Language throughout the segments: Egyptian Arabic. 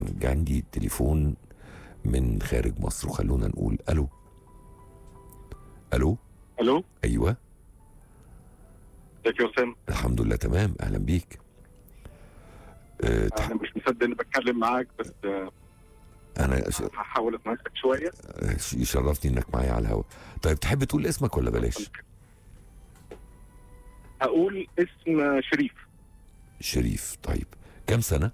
عندي تليفون من خارج مصر وخلونا نقول الو الو الو ايوه ازيك يا اسامه الحمد لله تمام اهلا بيك أه تح... انا مش مصدق اني بتكلم معاك بس آه، انا ش... هحاول اتمسك شويه آه، ش- يشرفني انك معايا على الهواء طيب تحب تقول اسمك ولا بلاش هقول اسم شريف شريف طيب كم سنه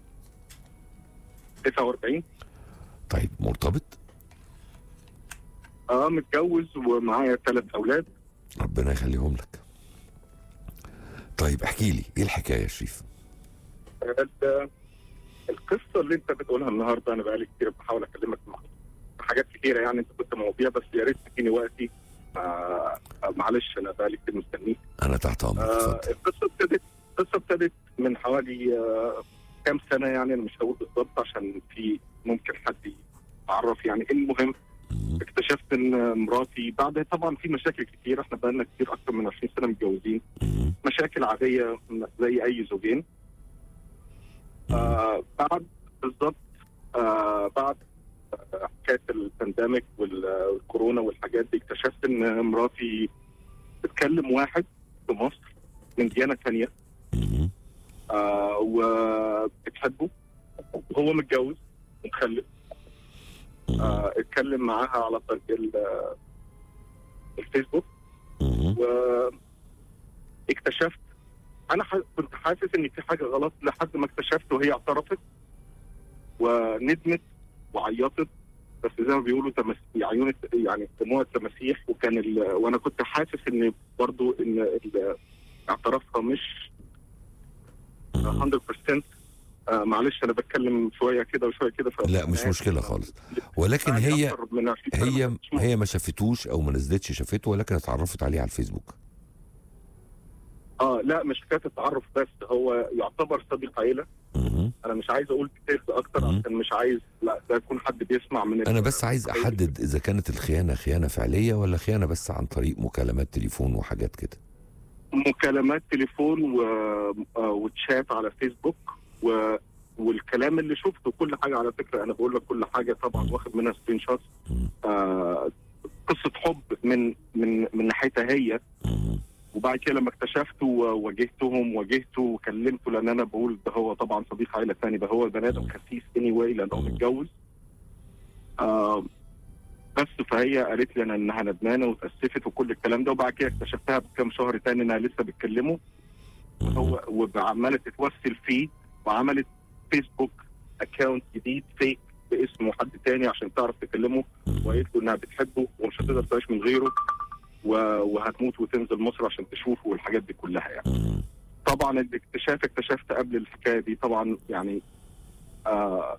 49 طيب مرتبط اه متجوز ومعايا ثلاث اولاد ربنا يخليهم لك طيب احكي لي ايه الحكايه يا شريف ال- القصه اللي انت بتقولها النهارده انا بقالي كتير بحاول اكلمك مع في حاجات كتيره يعني انت كنت مواضيع بس يا ريت تديني وقتي آه آه، معلش انا بقالي كتير مستنيك انا تحت امرك آه اتفضل القصه ابتدت القصه ابتدت من حوالي آه كام سنه يعني انا مش هقول بالظبط عشان في ممكن حد يعرف يعني المهم مم. اكتشفت ان مراتي بعد طبعا في مشاكل كتير احنا بقالنا كتير اكتر من 20 سنه متجوزين مم. مشاكل عاديه زي اي زوجين آه بعد بالظبط آه بعد آه، حكايه البانديميك وال- والكورونا والحاجات دي اكتشفت ان مراتي بتكلم واحد في مصر من ديانه ثانيه مم. آه وبتحبه وهو متجوز ومخلف آه اتكلم معاها على طريق ال- الفيسبوك مم. واكتشفت انا ح... كنت حاسس ان في حاجه غلط لحد ما اكتشفت وهي اعترفت وندمت وعيطت بس زي ما بيقولوا تمس... عيون الت- يعني دموع التماسيح وكان ال... وانا كنت حاسس ان برضو ان ال... اعترافها مش 100% آه معلش انا بتكلم شويه كده وشويه كده ف... لا مش مشكله خالص ولكن يعني هي أكتر من 20 سنة هي ما كنتش هي ما شافتوش او ما نزلتش شافته ولكن اتعرفت عليه على الفيسبوك اه لا مش حكايه التعرف بس هو يعتبر صديق عيله مم. انا مش عايز اقول ديتيلز اكتر مم. عشان مش عايز لا ده يكون حد بيسمع من انا ال- بس عايز احدد اذا كانت الخيانه خيانه فعليه ولا خيانه بس عن طريق مكالمات تليفون وحاجات كده مكالمات تليفون و... آه، وتشات على فيسبوك و... والكلام اللي شفته كل حاجه على فكره انا بقول لك كل حاجه طبعا واخد منها سكرين شوتس مم. آه قصه حب من من من ناحيتها هي مم. وبعد كده لما اكتشفته وواجهتهم واجهته وكلمته لان انا بقول ده هو طبعا صديق عائله ثاني ده هو البني ادم خسيس اني واي لان هو متجوز آه بس فهي قالت لي انا انها ندمانه وتاسفت وكل الكلام ده وبعد كده اكتشفتها بكام شهر تاني انها لسه بتكلمه هو وعماله تتوسل فيه وعملت فيسبوك اكونت جديد فيك باسمه حد تاني عشان تعرف تكلمه وقالت له انها بتحبه ومش هتقدر تعيش من غيره و- وهتموت وتنزل مصر عشان تشوفه والحاجات دي كلها يعني مم. طبعا الاكتشاف اكتشفت قبل الحكايه دي طبعا يعني آه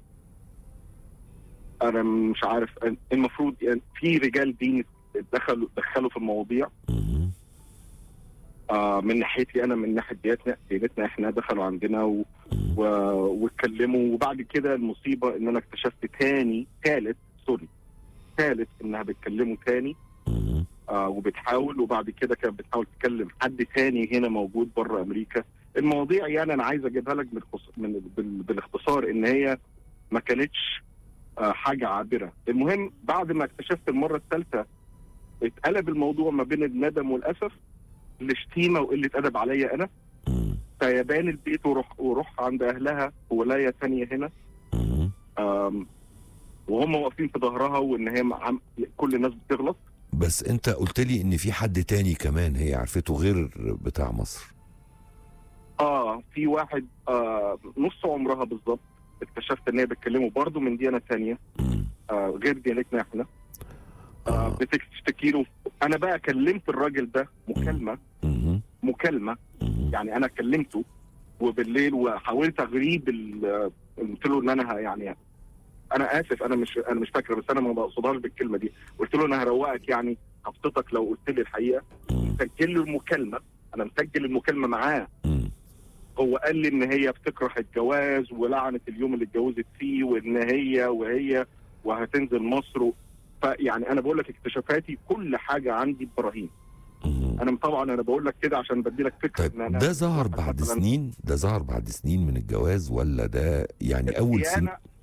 انا مش عارف المفروض يعني في رجال دين دخلوا دخلوا في المواضيع مم. آه من ناحيتي انا من ناحيه ديانتنا ديانتنا احنا دخلوا عندنا و... و... واتكلموا وبعد كده المصيبه ان انا اكتشفت تاني ثالث سوري ثالث انها بتكلمه تاني مم. آه وبتحاول وبعد كده كانت بتحاول تكلم حد تاني هنا موجود بره امريكا المواضيع يعني انا عايز اجيبها لك بالخص... من بال... بالاختصار ان هي ما كانتش آه حاجه عابره المهم بعد ما اكتشفت المره الثالثه اتقلب الموضوع ما بين الندم والاسف لشتيمه وقله ادب عليا انا مم. سيبان البيت وروح وروح عند اهلها في ولايه ثانيه هنا مم. آم، وهم واقفين في ظهرها وان هي عم... كل الناس بتغلط بس انت قلت لي ان في حد تاني كمان هي عرفته غير بتاع مصر اه في واحد آه نص عمرها بالظبط اكتشفت ان هي بتكلمه برضه من ديانه ثانيه مم. آه غير ديانتنا احنا آه آه. بتشتكي له انا بقى كلمت الراجل ده مكالمه مم. مكالمه مم. يعني انا كلمته وبالليل وحاولت اغريب ال- قلت له ان انا ه- يعني انا اسف انا مش انا مش فاكره بس انا ما بقصدهاش بالكلمه دي قلت له انا هروقك يعني هبسطك لو قلت لي الحقيقه مم. سجل له المكالمه انا مسجل المكالمه معاه مم. هو قال لي ان هي بتكره الجواز ولعنت اليوم اللي اتجوزت فيه وان هي وهي وهتنزل مصر و... فيعني انا بقول لك اكتشافاتي كل حاجه عندي براهين مم. انا طبعا انا بقول لك كده عشان بدي لك فكره طيب ان انا ده ظهر بعد مثلاً سنين ده ظهر بعد سنين من الجواز ولا ده يعني اول سن الديانة